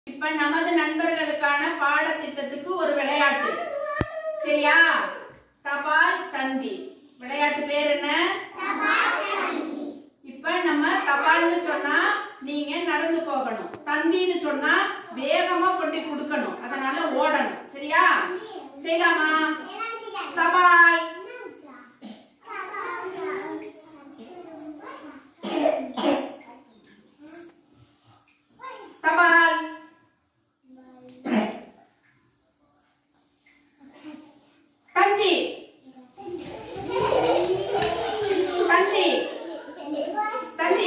இப்ப நமது நண்பர்களுக்கான பாடத்திட்டத்துக்கு ஒரு விளையாட்டு சரியா தபால் தந்தி விளையாட்டு பேர் என்ன இப்ப நம்ம தபால்னு சொன்னா நீங்க நடந்து போகணும் தந்தின்னு சொன்னா வேகமா கொண்டு கொடுக்கணும் அதனால ஓடணும் சரியா செய்யலாமா தபால் தபால் தந்தி தந்தி தந்தி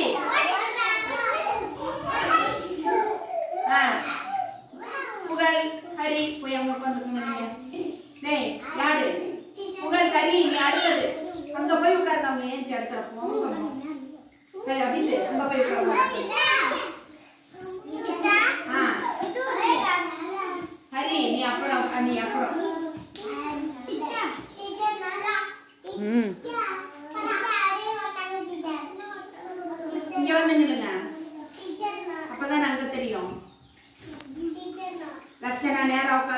ஆ புகழ் ஹரி போய் அங்க உட்காந்துக்குங்க நீங்க டேய் யாரு புகழ் ஹரி நீ அடுத்தது அங்க போய் உட்காருங்க அவங்க ஏஞ்சி இடத்துல போங்க டேய் அபிஷேக் அங்க போய் உட்காருங்க ஆ ஹரி நீ அப்புறம் நீ அப்புறம் ம் இங்க வந்து நில்லுங்க அப்பதான் அங்க தெரியும் லட்சணா நேரா உட்காரு